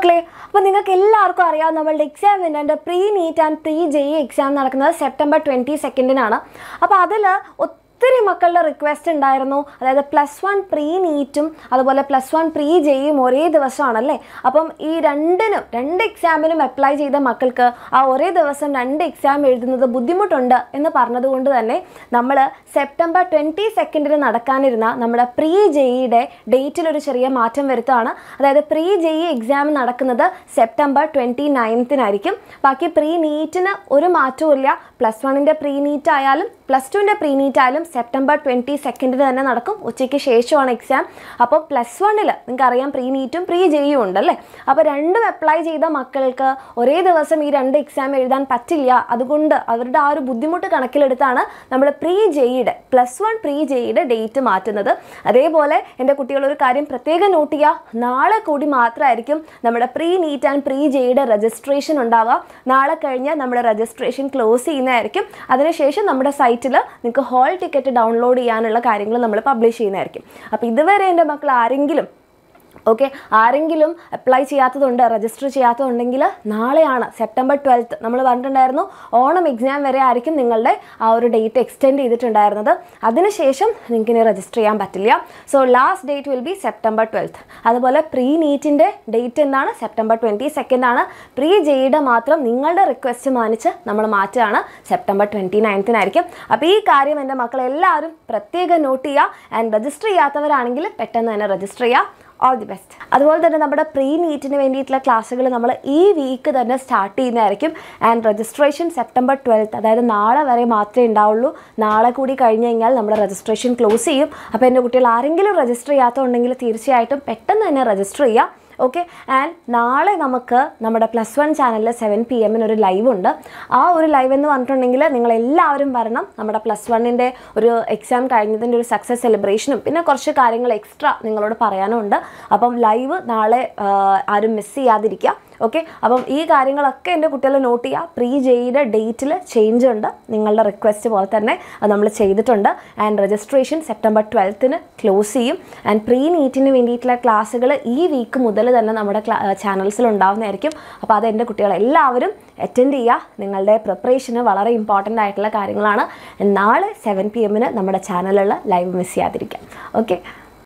മക്കളെ അപ്പോൾ നിങ്ങൾക്ക് എല്ലാവർക്കും അറിയാം നമ്മളുടെ എക്സാം വരുന്നുണ്ട് pre NEET and pre J exam നടക്കുന്നത് സെപ്റ്റംബർ ട്വൻറ്റി സെക്കൻഡിനാണ് അപ്പോൾ അതിൽ ഒത്തിരി മക്കളുടെ റിക്വസ്റ്റ് ഉണ്ടായിരുന്നു അതായത് പ്ലസ് വൺ പ്രീ നീറ്റും അതുപോലെ പ്ലസ് വൺ പ്രീ ജെയും ഒരേ ദിവസമാണല്ലേ അപ്പം ഈ രണ്ടിനും രണ്ട് എക്സാമിനും അപ്ലൈ ചെയ്ത മക്കൾക്ക് ആ ഒരേ ദിവസം രണ്ട് എക്സാം എഴുതുന്നത് ബുദ്ധിമുട്ടുണ്ട് എന്ന് പറഞ്ഞതുകൊണ്ട് തന്നെ നമ്മൾ സെപ്റ്റംബർ ട്വൻറ്റി സെക്കൻഡിന് നടക്കാനിരുന്ന നമ്മുടെ പ്രീ ജെയിയുടെ ഡേറ്റിൽ ഒരു ചെറിയ മാറ്റം വരുത്തുകയാണ് അതായത് പ്രീ ജെഇ എക്സാം നടക്കുന്നത് സെപ്റ്റംബർ ട്വൻറ്റി നയൻത്തിനായിരിക്കും ബാക്കി പ്രീ നീറ്റിന് ഒരു മാറ്റവും ഇല്ല പ്ലസ് വണ്ണിൻ്റെ പ്രീ നീറ്റ് ആയാലും പ്ലസ് ടുവിൻ്റെ പ്രീ നീറ്റ് ആയാലും സെപ്റ്റംബർ ട്വൻറ്റി സെക്കൻഡിന് തന്നെ നടക്കും ഉച്ചയ്ക്ക് ശേഷമാണ് എക്സാം അപ്പോൾ പ്ലസ് വണ്ണിൽ നിങ്ങൾക്ക് അറിയാം പ്രീ നീറ്റും പ്രീ ജെയും ഉണ്ടല്ലേ അപ്പോൾ രണ്ടും അപ്ലൈ ചെയ്ത മക്കൾക്ക് ഒരേ ദിവസം ഈ രണ്ട് എക്സാം എഴുതാൻ പറ്റില്ല അതുകൊണ്ട് അവരുടെ ആ ഒരു ബുദ്ധിമുട്ട് കണക്കിലെടുത്താണ് നമ്മൾ പ്രീ ജെയുടെ പ്ലസ് വൺ പ്രീ ജെയുടെ ഡേറ്റ് മാറ്റുന്നത് അതേപോലെ എൻ്റെ കുട്ടികൾ ഒരു കാര്യം പ്രത്യേകം നോട്ട് ചെയ്യുക നാളെ കൂടി മാത്രമായിരിക്കും നമ്മുടെ പ്രീ നീറ്റ് ആൻഡ് പ്രീ ജെയുടെ രജിസ്ട്രേഷൻ ഉണ്ടാവുക നാളെ കഴിഞ്ഞ് നമ്മുടെ രജിസ്ട്രേഷൻ ക്ലോസ് ചെയ്യുന്നതായിരിക്കും അതിനുശേഷം നമ്മുടെ സൈറ്റിൽ നിങ്ങൾക്ക് ഹോൾ ടിക്കറ്റ് ഡൗൺലോഡ് ചെയ്യാനുള്ള കാര്യങ്ങൾ നമ്മൾ പബ്ലിഷ് ചെയ്യുന്നതായിരിക്കും അപ്പോൾ ഇതുവരെ എൻ്റെ മക്കൾ ആരെങ്കിലും ഓക്കെ ആരെങ്കിലും അപ്ലൈ ചെയ്യാത്തതുണ്ട് രജിസ്റ്റർ ചെയ്യാത്തതുണ്ടെങ്കിൽ നാളെയാണ് സെപ്റ്റംബർ ട്വൽത്ത് നമ്മൾ പറഞ്ഞിട്ടുണ്ടായിരുന്നു ഓണം എക്സാം വരെ ആയിരിക്കും നിങ്ങളുടെ ആ ഒരു ഡേറ്റ് എക്സ്റ്റെൻഡ് ചെയ്തിട്ടുണ്ടായിരുന്നത് അതിനുശേഷം നിങ്ങൾക്ക് ഇനി രജിസ്റ്റർ ചെയ്യാൻ പറ്റില്ല so last date will be September twelfth അതുപോലെ പ്രീ നീറ്റിൻ്റെ ഡേറ്റ് എന്താണ് സെപ്റ്റംബർ ട്വൻറ്റി സെക്കൻഡ് ആണ് പ്രീ ജെയുടെ മാത്രം നിങ്ങളുടെ റിക്വസ്റ്റ് മാനിച്ച് നമ്മൾ മാറ്റുകയാണ് സെപ്റ്റംബർ ട്വൻറ്റി നയൻത്തിനായിരിക്കും അപ്പോൾ ഈ കാര്യം എൻ്റെ മക്കളെല്ലാവരും പ്രത്യേകം നോട്ട് ചെയ്യുക ആൻഡ് രജിസ്റ്റർ ചെയ്യാത്തവരാണെങ്കിൽ പെട്ടെന്ന് തന്നെ രജിസ്റ്റർ ചെയ്യുക ഓൾ ദി ബെസ്റ്റ് അതുപോലെ തന്നെ നമ്മുടെ പ്രീ നീറ്റിന് വേണ്ടിയിട്ടുള്ള ക്ലാസ്സുകൾ നമ്മൾ ഈ വീക്ക് തന്നെ സ്റ്റാർട്ട് ചെയ്യുന്നതായിരിക്കും ആൻഡ് രജിസ്ട്രേഷൻ സെപ്റ്റംബർ ട്വൽത്ത് അതായത് നാളെ വരെ മാത്രമേ ഉണ്ടാവുള്ളൂ നാളെ കൂടി കഴിഞ്ഞ് കഴിഞ്ഞാൽ നമ്മുടെ രജിസ്ട്രേഷൻ ക്ലോസ് ചെയ്യും അപ്പോൾ എൻ്റെ കുട്ടികൾ ആരെങ്കിലും രജിസ്റ്റർ ചെയ്യാത്തതുണ്ടെങ്കിൽ തീർച്ചയായിട്ടും പെട്ടെന്ന് തന്നെ രജിസ്റ്റർ ചെയ്യുക ഓക്കെ ആൻഡ് നാളെ നമുക്ക് നമ്മുടെ പ്ലസ് വൺ ചാനലിൽ സെവൻ പി എമ്മിന് ഒരു ലൈവ് ഉണ്ട് ആ ഒരു ലൈവ് എന്ന് പറഞ്ഞിട്ടുണ്ടെങ്കിൽ നിങ്ങൾ എല്ലാവരും വരണം നമ്മുടെ പ്ലസ് വണ്ണിൻ്റെ ഒരു എക്സാം കഴിഞ്ഞതിൻ്റെ ഒരു സക്സസ് സെലിബ്രേഷനും പിന്നെ കുറച്ച് കാര്യങ്ങൾ എക്സ്ട്രാ നിങ്ങളോട് പറയാനും ഉണ്ട് അപ്പം ലൈവ് നാളെ ആ, ആരും മിസ് ചെയ്യാതിരിക്കുക ഓക്കെ അപ്പം ഈ കാര്യങ്ങളൊക്കെ എൻ്റെ കുട്ടികൾ നോട്ട് ചെയ്യുക പ്രീ ജെയുടെ ഡേറ്റിൽ ചേഞ്ച് ഉണ്ട് നിങ്ങളുടെ റിക്വസ്റ്റ് പോലെ തന്നെ അത് നമ്മൾ ചെയ്തിട്ടുണ്ട് ആൻഡ് രജിസ്ട്രേഷൻ സെപ്റ്റംബർ ട്വൽത്തിന് ക്ലോസ് ചെയ്യും ആൻഡ് പ്രീ നീറ്റിന് വേണ്ടിയിട്ടുള്ള ക്ലാസ്സുകൾ ഈ വീക്ക് മുതൽ തന്നെ നമ്മുടെ ചാനൽസിൽ ഉണ്ടാവുന്നതായിരിക്കും അപ്പോൾ അത് എൻ്റെ കുട്ടികൾ എല്ലാവരും അറ്റൻഡ് ചെയ്യുക നിങ്ങളുടെ പ്രിപ്പറേഷന് വളരെ ഇമ്പോർട്ടൻ്റ് ആയിട്ടുള്ള കാര്യങ്ങളാണ് നാളെ സെവൻ പി എമ്മിന് നമ്മുടെ ചാനലിലുള്ള ലൈവ് മിസ് ചെയ്യാതിരിക്കാം ഓക്കെ